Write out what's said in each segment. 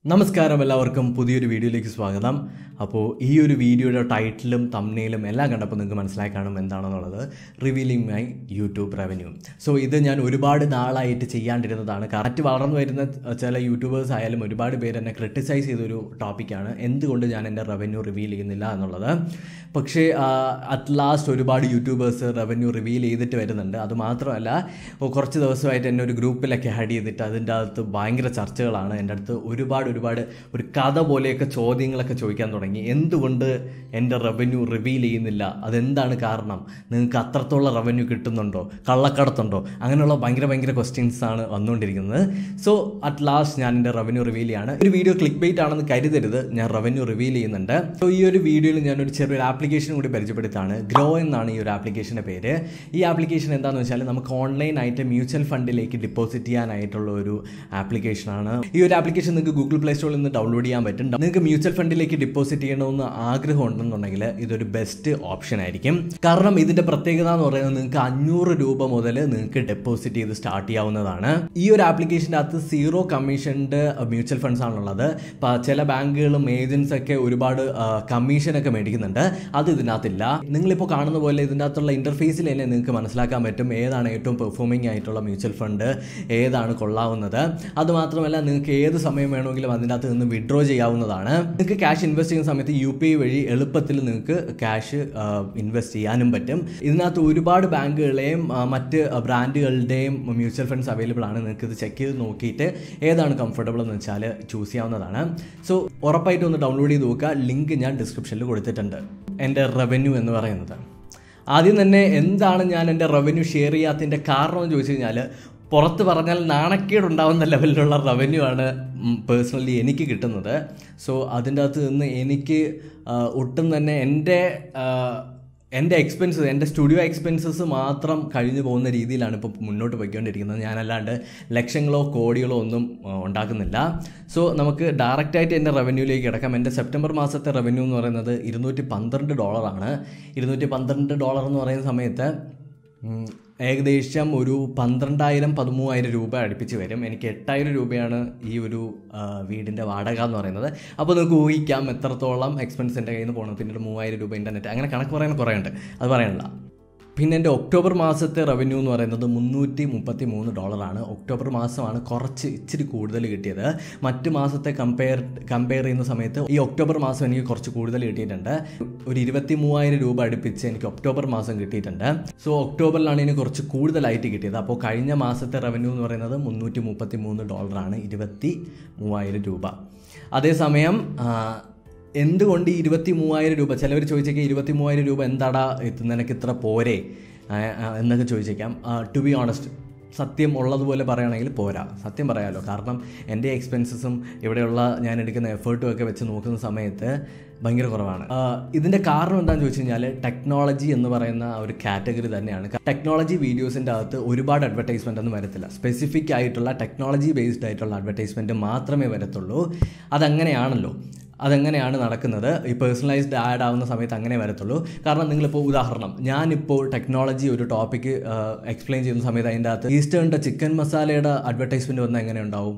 നമസ്കാരം എല്ലാവർക്കും പുതിയൊരു വീഡിയോയിലേക്ക് സ്വാഗതം അപ്പോൾ ഈ ഒരു വീഡിയോയുടെ ടൈറ്റിലും തമ്മിലും എല്ലാം കണ്ടപ്പോൾ നിങ്ങൾക്ക് മനസ്സിലായി കാണും എന്താണെന്നുള്ളത് revealing my YouTube revenue so ഇത് ഞാൻ ഒരുപാട് നാളായിട്ട് ചെയ്യാണ്ടിരുന്നതാണ് കറക്റ്റ് വളർന്നു വരുന്ന ചില യൂട്യൂബേഴ്സ് ആയാലും ഒരുപാട് പേര് എന്നെ ക്രിട്ടിസൈസ് ചെയ്തൊരു ടോപ്പിക്കാണ് എന്തുകൊണ്ട് ഞാൻ എൻ്റെ റവന്യൂ റിവീൽ ചെയ്യുന്നില്ല എന്നുള്ളത് പക്ഷേ അറ്റ് ലാസ്റ്റ് ഒരുപാട് യൂട്യൂബേഴ്സ് റവന്യൂ റിവീൽ ചെയ്തിട്ട് വരുന്നുണ്ട് അത് മാത്രമല്ല കുറച്ച് ദിവസമായിട്ട് എന്നെ ഒരു ഗ്രൂപ്പിലൊക്കെ ആഡ് ചെയ്തിട്ട് അതിൻ്റെ അകത്ത് ഭയങ്കര ചർച്ചകളാണ് എൻ്റെ അടുത്ത് ഒരുപാട് ഒരുപാട് ഒരു കഥ പോലെയൊക്കെ ചോദ്യങ്ങളൊക്കെ ചോദിക്കാൻ തുടങ്ങി എന്തുകൊണ്ട് എൻ്റെ റവന്യൂ റിവീൽ ചെയ്യുന്നില്ല അതെന്താണ് കാരണം നിങ്ങൾക്ക് അത്രത്തോളം റവന്യൂ കിട്ടുന്നുണ്ടോ കള്ളക്കടത്തുണ്ടോ അങ്ങനെയുള്ള ഭയങ്കര ഭയങ്കര ക്വസ്റ്റ്യൻസ് ആണ് വന്നുകൊണ്ടിരിക്കുന്നത് സോ അറ്റ് ലാസ്റ്റ് ഞാൻ എൻ്റെ റവന്യൂ റിവീൽ ചെയ്യാണ് ഒരു വീഡിയോ ക്ലിക്ക് ബൈറ്റ് ആണെന്ന് കരുതരുത് ഞാൻ റവന്യൂ റിവീൽ ചെയ്യുന്നുണ്ട് സോ ഈ ഒരു വീഡിയോയിൽ ഞാനൊരു ചെറിയൊരു ആപ്ലിക്കേഷൻ കൂടി പരിചയപ്പെടുത്താണ് ഗ്രോ എന്നാണ് ഈ ഒരു ആപ്ലിക്കേഷൻ്റെ പേര് ഈ ആപ്ലിക്കേഷൻ എന്താണെന്ന് വെച്ചാൽ നമുക്ക് ഓൺലൈൻ ആയിട്ട് മ്യൂച്വൽ ഫണ്ടിലേക്ക് ഡിപ്പോസിറ്റ് ചെയ്യാനായിട്ടുള്ള ഒരു ആപ്ലിക്കേഷനാണ് ഈ ഒരു ആപ്ലിക്കേഷൻ നിങ്ങൾക്ക് ഗൂഗിൾ പ്ലേ സ്റ്റോറിൽ നിന്ന് ഡൗൺലോഡ് ചെയ്യാൻ പറ്റും നിങ്ങൾക്ക് മ്യൂച്വൽ ഫണ്ടിലേക്ക് ഡിപ്പോസിറ്റ് ചെയ്യണമെന്ന് ആഗ്രഹം ഉണ്ടെന്നുണ്ടെങ്കിൽ ഇതൊരു ബെസ്റ്റ് ഓപ്ഷൻ ആയിരിക്കും കാരണം ഇതിന്റെ പ്രത്യേകത എന്ന് പറയുന്നത് നിങ്ങൾക്ക് അഞ്ഞൂറ് രൂപ മുതൽ നിങ്ങൾക്ക് ഡെപ്പോസിറ്റ് ചെയ്ത് സ്റ്റാർട്ട് ചെയ്യാവുന്നതാണ് ഈ ഒരു ആപ്ലിക്കേഷൻ്റെ അകത്ത് സീറോ കമ്മീഷൻ്റെ മ്യൂച്വൽ ഫണ്ട്സ് ആണുള്ളത് പ- ചില ബാങ്കുകളും ഏജൻസ് ഒക്കെ ഒരുപാട് കമ്മീഷനൊക്കെ മേടിക്കുന്നുണ്ട് അത് ഇതിനകത്തില്ല നിങ്ങളിപ്പോൾ കാണുന്ന പോലെ ഇതിൻ്റെ അകത്തുള്ള ഇൻ്റർഫേസിൽ തന്നെ നിങ്ങൾക്ക് മനസ്സിലാക്കാൻ പറ്റും ഏതാണ് ഏറ്റവും പെർഫോമിംഗ് ആയിട്ടുള്ള മ്യൂച്വൽ ഫണ്ട് ഏതാണ് കൊള്ളാവുന്നത് അതുമാത്രമല്ല നിങ്ങൾക്ക് ഏത് സമയം വേണമെങ്കിലും അതിൻ്റെ അകത്ത് നിന്ന് വിഡ്രോ ചെയ്യാവുന്നതാണ് നിങ്ങൾക്ക് ക്യാഷ് ഇൻവെസ്റ്റ് ചെയ്യുന്ന സമയത്ത് യു പി ഐ വഴി എളുപ്പത്തിൽ നിങ്ങൾക്ക് ക്യാഷ് ഇൻവെസ്റ്റ് ചെയ്യാനും പറ്റും ഇതിനകത്ത് ഒരുപാട് ബാങ്കുകളെയും ആ, മറ്റ് ബ്രാൻഡുകളുടെയും മ്യൂച്വൽ ഫണ്ട്സ് അവൈലബിൾ ആണ് നിങ്ങൾക്ക് ഇത് ചെക്ക് ചെയ്ത് നോക്കിയിട്ട് ഏതാണ് കംഫർട്ടബിൾ എന്ന് വെച്ചാൽ ചൂസ് ചെയ്യാവുന്നതാണ് സോ ഉറപ്പായിട്ടും ഒന്ന് ഡൗൺലോഡ് ചെയ്ത് നോക്കുക ലിങ്ക് ഞാൻ ഡിസ്ക്രിപ്ഷനിൽ കൊടുത്തിട്ടുണ്ട് എൻ്റെ റവന്യൂ എന്ന് പറയുന്നത് ആദ്യം തന്നെ എന്താണ് ഞാൻ എൻ്റെ റവന്യൂ ഷെയർ ചെയ്യാത്തതിൻ്റെ കാരണം എന്ന് ചോദിച്ചു കഴിഞ്ഞാൽ പുറത്ത് പറഞ്ഞാൽ നാണക്കേടുണ്ടാവുന്ന ലെവലിലുള്ള റവന്യൂ ആണ് പേഴ്സണലി എനിക്ക് കിട്ടുന്നത് സോ അതിൻ്റെ അകത്ത് നിന്ന് എനിക്ക് ആ, ഒട്ടും തന്നെ എൻ്റെ ആ, എൻ്റെ എക്സ്പെൻസസ് എൻ്റെ സ്റ്റുഡിയോ എക്സ്പെൻസസ് മാത്രം കഴിഞ്ഞു പോകുന്ന രീതിയിലാണ് ഇപ്പോൾ മുന്നോട്ട് പോയിക്കൊണ്ടിരിക്കുന്നത് ഞാനല്ലാണ്ട് ലക്ഷങ്ങളോ കോടികളോ ഒന്നും ആ, ഉണ്ടാക്കുന്നില്ല സോ നമുക്ക് ഡയറക്റ്റായിട്ട് എൻ്റെ റവന്യൂയിലേക്ക് കിടക്കാം എൻ്റെ സെപ്റ്റംബർ മാസത്തെ റവന്യൂ എന്ന് പറയുന്നത് ഇരുന്നൂറ്റി പന്ത്രണ്ട് ഡോളറാണ് ഇരുന്നൂറ്റി പന്ത്രണ്ട് ഡോളർ എന്ന് പറയുന്ന സമയത്ത് ഉം, ഏകദേശം ഒരു പന്ത്രണ്ടായിരം പതിമൂവായിരം രൂപ അടുപ്പിച്ച് വരും എനിക്ക് എട്ടായിരം രൂപയാണ് ഈ ഒരു ആ, വീടിൻ്റെ വാടക എന്ന് പറയുന്നത് അപ്പോൾ നിങ്ങൾക്ക് ഊഹിക്കാം എത്രത്തോളം എക്സ്പെൻസ് എൻ്റെ കയ്യിൽ നിന്ന് പോകണം പിന്നീട് മൂവായിരം രൂപ ഇൻ്റർനെറ്റ് അങ്ങനെ കണക്ക് പറയാൻ കുറേ ഉണ്ട് അത് പറയണില്ല പിന്നെ എൻ്റെ ഒക്ടോബർ മാസത്തെ റവന്യൂ എന്ന് പറയുന്നത് മുന്നൂറ്റി മുപ്പത്തി മൂന്ന് ഡോളറാണ് ഒക്ടോബർ മാസമാണ് കുറച്ച് ഇച്ചിരി കൂടുതൽ കിട്ടിയത് മറ്റ് മാസത്തെ കമ്പയർ കമ്പയർ ചെയ്യുന്ന സമയത്ത് ഈ ഒക്ടോബർ മാസം എനിക്ക് കുറച്ച് കൂടുതൽ കിട്ടിയിട്ടുണ്ട് ഒരു ഇരുപത്തി മൂവായിരം രൂപ അടുപ്പിച്ച് എനിക്ക് ഒക്ടോബർ മാസം കിട്ടിയിട്ടുണ്ട് സോ ഒക്ടോബറിലാണ് എനിക്ക് കുറച്ച് കൂടുതലായിട്ട് കിട്ടിയത് അപ്പോൾ കഴിഞ്ഞ മാസത്തെ റവന്യൂ എന്ന് പറയുന്നത് മുന്നൂറ്റി മുപ്പത്തി മൂന്ന് ഡോളറാണ് ഇരുപത്തി മൂവായിരം രൂപ അതേസമയം ആ, എന്തുകൊണ്ട് ഈ ഇരുപത്തി മൂവായിരം രൂപ ചിലവർ ചോദിച്ചേക്കാം ഇരുപത്തി മൂവായിരം രൂപ എന്താടാ ഇത് നിനക്ക് ഇത്ര പോരെ ആ, ആ, എന്നൊക്കെ ചോദിച്ചേക്കാം ടു ബി ഓണസ്റ്റ് സത്യം ഉള്ളതുപോലെ പറയുകയാണെങ്കിൽ പോരാ സത്യം പറയാമല്ലോ കാരണം എൻ്റെ എക്സ്പെൻസസും ഇവിടെയുള്ള ഞാൻ എടുക്കുന്ന എഫേർട്ടും ഒക്കെ വെച്ച് നോക്കുന്ന സമയത്ത് ഭയങ്കര കുറവാണ് ആ, ഇതിൻ്റെ കാരണം എന്താണെന്ന് ചോദിച്ചു കഴിഞ്ഞാൽ ടെക്നോളജി എന്ന് പറയുന്ന ആ ഒരു കാറ്റഗറി തന്നെയാണ് ടെക്നോളജി വീഡിയോസിൻ്റെ അകത്ത് ഒരുപാട് അഡ്വർടൈസ്മെൻ്റ് ഒന്നും വരത്തില്ല സ്പെസിഫിക് ആയിട്ടുള്ള ടെക്നോളജി ബേസ്ഡ് ആയിട്ടുള്ള അഡ്വർടൈസ്മെൻറ്റ് മാത്രമേ വരത്തുള്ളൂ അതങ്ങനെയാണല്ലോ അതെങ്ങനെയാണ് നടക്കുന്നത് ഈ പേഴ്സണലൈസ്ഡ് ആഡ് ആവുന്ന സമയത്ത് അങ്ങനെ വരത്തുള്ളൂ കാരണം നിങ്ങളിപ്പോൾ ഉദാഹരണം ഞാനിപ്പോൾ ടെക്നോളജി ഒരു ടോപ്പിക്ക് എക്സ്പ്ലെയിൻ ചെയ്യുന്ന സമയത്ത് അതിൻ്റെ അകത്ത് ഈസ്റ്റേണിൻ്റെ ചിക്കൻ മസാലയുടെ അഡ്വർടൈസ്മെൻറ്റ് വന്നാൽ എങ്ങനെ ഉണ്ടാവും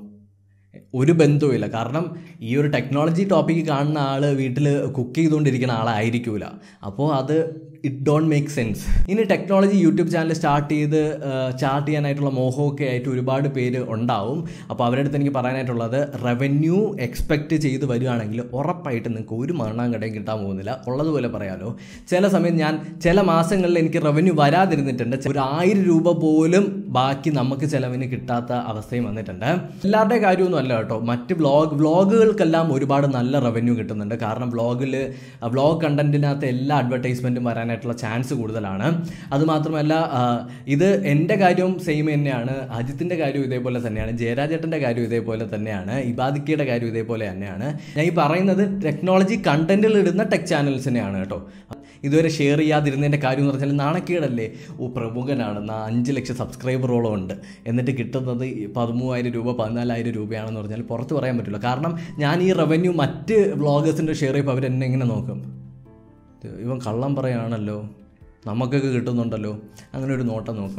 ഒരു ബന്ധവുമില്ല കാരണം ഈ ഒരു ടെക്നോളജി ടോപ്പിക്ക് കാണുന്ന ആൾ വീട്ടിൽ കുക്ക് ചെയ്തുകൊണ്ടിരിക്കുന്ന ആളായിരിക്കൂല അപ്പോൾ അത് ഇറ്റ് ഡോണ്ട് മേക്ക് സെൻസ് ഇനി ടെക്നോളജി യൂട്യൂബ് ചാനൽ സ്റ്റാർട്ട് ചെയ്ത് സ്റ്റാർട്ട് ചെയ്യാനായിട്ടുള്ള മോഹമൊക്കെ ആയിട്ട് ഒരുപാട് പേര് ഉണ്ടാവും അപ്പോൾ അവരുടെ അടുത്ത് എനിക്ക് പറയാനായിട്ടുള്ളത് റവന്യൂ എക്സ്പെക്റ്റ് ചെയ്ത് വരികയാണെങ്കിൽ ഉറപ്പായിട്ട് നിങ്ങൾക്ക് ഒരു മണ്ണാങ്കടയും കിട്ടാൻ പോകുന്നില്ല ഉള്ളതുപോലെ പറയാലോ ചില സമയം ഞാൻ ചില മാസങ്ങളിൽ എനിക്ക് റവന്യൂ വരാതിരുന്നിട്ടുണ്ട് ഒരു ആയിരം രൂപ പോലും ബാക്കി നമുക്ക് ചിലവിന് കിട്ടാത്ത അവസ്ഥയും വന്നിട്ടുണ്ട് എല്ലാവരുടെ കാര്യമൊന്നും അല്ല കേട്ടോ മറ്റ് വ്ളോഗ് വ്ളോഗുകൾക്കെല്ലാം ഒരുപാട് നല്ല റവന്യൂ കിട്ടുന്നുണ്ട് കാരണം വ്ളോഗിൽ വ്ളോഗ് കണ്ടന്റിനകത്ത് എല്ലാ അഡ്വർടൈസ്മെൻറ്റും വരാനായിട്ടുള്ള ചാൻസ് കൂടുതലാണ് അതുമാത്രമല്ല ആ, ഇത് എൻ്റെ കാര്യവും സെയിം തന്നെയാണ് അജിത്തിൻ്റെ കാര്യവും ഇതേപോലെ തന്നെയാണ് ജയരാജേട്ടൻ്റെ കാര്യം ഇതേപോലെ തന്നെയാണ് ഇബാദിക്കയുടെ കാര്യം ഇതേപോലെ തന്നെയാണ് ഞാൻ ഈ പറയുന്നത് ടെക്നോളജി കണ്ടന്റിൽ ഇടുന്ന ടെക് ചാനൽസിനെയാണ് കേട്ടോ ഇതുവരെ ഷെയർ ചെയ്യാതിരുന്നതിൻ്റെ കാര്യം എന്ന് പറഞ്ഞാൽ നാണക്കേടല്ലേ ഓ പ്രമുഖനാണ് നാ അഞ്ച് ലക്ഷം സബ്സ്ക്രൈബറോളം ഉണ്ട് എന്നിട്ട് കിട്ടുന്നത് ഈ പതിമൂവായിരം രൂപ പതിനാലായിരം രൂപയാണെന്ന് പറഞ്ഞാൽ പുറത്ത് പറയാൻ പറ്റില്ല കാരണം ഞാൻ ഈ റവന്യൂ മറ്റ് വ്ളോഗേഴ്സിൻ്റെ ഷെയർ ചെയ്യുമ്പോൾ അവരെന്നെ എങ്ങനെ നോക്കും ഇവൻ കള്ളം പറയാണല്ലോ നമുക്കൊക്കെ കിട്ടുന്നുണ്ടല്ലോ അങ്ങനെ ഒരു നോട്ടം നോക്കും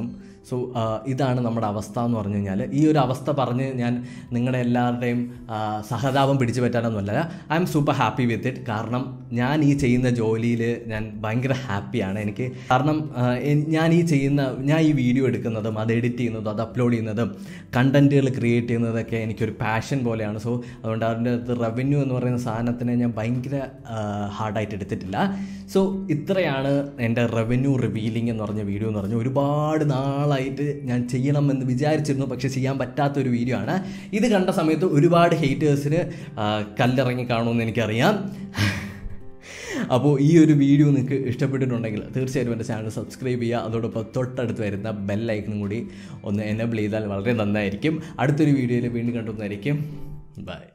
സോ ഇതാണ് നമ്മുടെ അവസ്ഥ എന്ന് പറഞ്ഞു കഴിഞ്ഞാൽ ഈ ഒരു അവസ്ഥ പറഞ്ഞ് ഞാൻ നിങ്ങളുടെ എല്ലാവരുടെയും ആ, സഹതാപം പിടിച്ചു പറ്റാനൊന്നുമല്ല I'm super happy with it കാരണം ഞാൻ ഈ ചെയ്യുന്ന ജോലിയിൽ ഞാൻ ഭയങ്കര ഹാപ്പിയാണ് എനിക്ക് കാരണം ആ, എൻ- ഞാൻ ഈ ചെയ്യുന്ന ഞാൻ ഈ വീഡിയോ എടുക്കുന്നതും അത് എഡിറ്റ് ചെയ്യുന്നതും അത് അപ്ലോഡ് ചെയ്യുന്നതും കണ്ടൻറ്റുകൾ ക്രിയേറ്റ് ചെയ്യുന്നതൊക്കെ എനിക്കൊരു പാഷൻ പോലെയാണ് സോ അതുകൊണ്ട് അതിൻ്റെ അകത്ത് റവന്യൂ എന്ന് പറയുന്ന സാധനത്തിനെ ഞാൻ ഭയങ്കര ഹാർഡായിട്ട് എടുത്തിട്ടില്ല സോ ഇത്രയാണ് എൻ്റെ റവന്യൂ റിവീലിംഗ് എന്ന് പറഞ്ഞ വീഡിയോ എന്ന് പറഞ്ഞാൽ ഒരുപാട് നാളായിട്ട് ഞാൻ ചെയ്യണമെന്ന് വിചാരിച്ചിരുന്നു പക്ഷേ ചെയ്യാൻ പറ്റാത്തൊരു വീഡിയോ ആണ് ഇത് കണ്ട സമയത്ത് ഒരുപാട് ഹേറ്റേഴ്സിന് കല്ലിറങ്ങി കാണുമെന്ന് എനിക്കറിയാം അപ്പോൾ ഈ ഒരു വീഡിയോ നിങ്ങൾക്ക് ഇഷ്ടപ്പെട്ടിട്ടുണ്ടെങ്കിൽ തീർച്ചയായിട്ടും എൻ്റെ ചാനൽ സബ്സ്ക്രൈബ് ചെയ്യുക അതോടൊപ്പം തൊട്ടടുത്ത് വരുന്ന ബെല്ലൈക്കനും കൂടി ഒന്ന് എനേബിൾ ചെയ്താൽ വളരെ നന്നായിരിക്കും അടുത്തൊരു വീഡിയോയിൽ വീണ്ടും കണ്ടുവന്നായിരിക്കും ബൈ